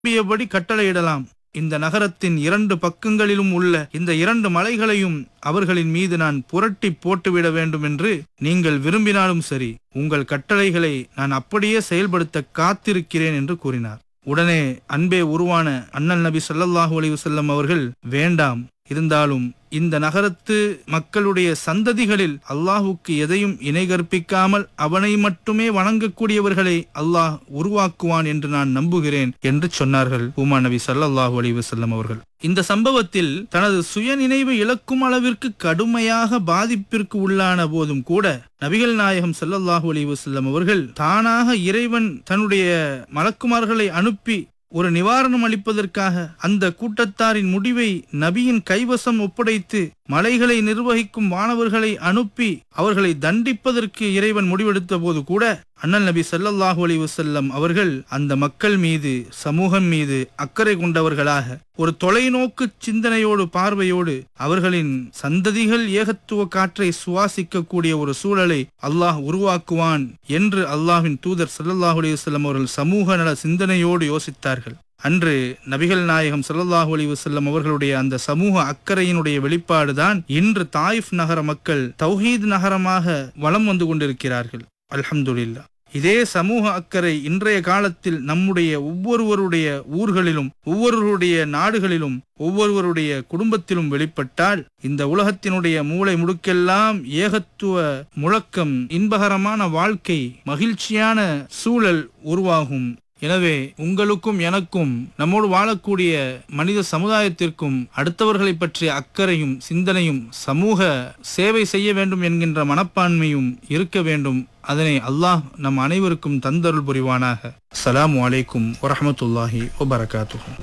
விரும்பியபடி கட்டளையிடலாம் இந்த நகரத்தின் இரண்டு பக்கங்களிலும் உள்ள இந்த இரண்டு மலைகளையும் அவர்களின் மீது நான் புரட்டி போட்டுவிட வேண்டும் என்று நீங்கள் விரும்பினாலும் சரி உங்கள் கட்டளைகளை நான் அப்படியே செயல்படுத்த காத்திருக்கிறேன் என்று கூறினார் உடனே அன்பே உருவான அண்ணல் நபி ஸல்லல்லாஹு அலைஹி வஸல்லம் அவர்கள் வேண்டாம் இருந்தாலும் இந்த நகரத்து மக்களுடைய சந்ததிகளில் அல்லாஹுக்கு எதையும் இணை கற்பிக்காமல் அவனை மட்டுமே வணங்கக்கூடியவர்களை அல்லாஹ் உருவாக்குவான் என்று நான் நம்புகிறேன் என்று சொன்னார்கள் உமா நபி ஸல்லல்லாஹு அலைஹி வஸல்லம் அவர்கள் இந்த சம்பவத்தில் தனது சுயநினைவு இழக்கும் அளவிற்கு கடுமையாக பாதிப்பிற்கு உள்ளான போதும் கூட நபிகள் நாயகம் ஸல்லல்லாஹு அலைஹி வஸல்லம் அவர்கள் தானாக இறைவன் தன்னுடைய மலக்குமார்களை அனுப்பி ஒரு நிவாரணம் அளிப்பதற்காக அந்த கூட்டத்தாரின் முடிவை நபியின் கைவசம் ஒப்படைத்து மலைகளை நிர்வகிக்கும் மாணவர்களை அனுப்பி அவர்களை தண்டிப்பதற்கு இறைவன் முடிவெடுத்த போது கூட அண்ணல் நபி ஸல்லல்லாஹு அலைஹி வஸல்லம் அவர்கள் அந்த மக்கள் மீது சமூகம் மீது அக்கறை கொண்டவர்களாக ஒரு தொலைநோக்கு சிந்தனையோடு பார்வையோடு அவர்களின் சந்ததிகள் ஏகத்துவ காற்றை சுவாசிக்கக்கூடிய ஒரு சூழலை அல்லாஹ் உருவாக்குவான் என்று அல்லாஹ்வின் தூதர் ஸல்லல்லாஹு அலைஹி வஸல்லம் அவர்கள் சமூக நல சிந்தனையோடு யோசித்தார்கள் அன்று நபிகள் நாயகம் ஸல்லல்லாஹு அலைஹி வஸல்லம் அவர்களுடைய அந்த சமூக அக்கறையினுடைய வெளிப்பாடுதான் இன்று தாயிஃப் நகர மக்கள் தௌஹீத் நகரமாக வலம் வந்து கொண்டிருக்கிறார்கள் அல்ஹம்துலில்லாஹ் இதே சமூக அக்கறை இன்றைய காலத்தில் நம்முடைய ஒவ்வொருவருடைய ஊர்களிலும் ஒவ்வொருவருடைய நாடுகளிலும் ஒவ்வொருவருடைய குடும்பத்திலும் வெளிப்பட்டால் இந்த உலகத்தினுடைய மூளை முடுக்கெல்லாம் ஏகத்துவ முழக்கம் இன்பகரமான வாழ்க்கை மகிழ்ச்சியான சூழல் உருவாகும் எனவே உங்களுக்கும் எனக்கும் நம்மோடு வாழக்கூடிய மனித சமுதாயத்திற்கும் அடுத்தவர்களை பற்றிய அக்கறையும் சிந்தனையும் சமூக சேவை செய்ய வேண்டும் என்கின்ற மனப்பான்மையும் இருக்க வேண்டும் அதனை அல்லாஹ் நம் அனைவருக்கும் தந்தருள் புரிவானாக அஸ்ஸலாமு அலைக்கும் வரஹமத்துல்லாஹி வபரகாத்துஹு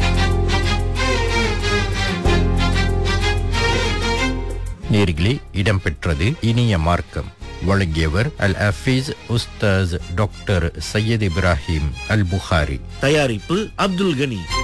நேர்களே இடம்பெற்றது இனிய மார்க்கம் வழங்கியவர் அல் அஃபீஸ் உஸ்தாஸ் டாக்டர் சையத் இப்ராஹிம் அல் புகாரி தயாரிப்பு அப்துல் கனி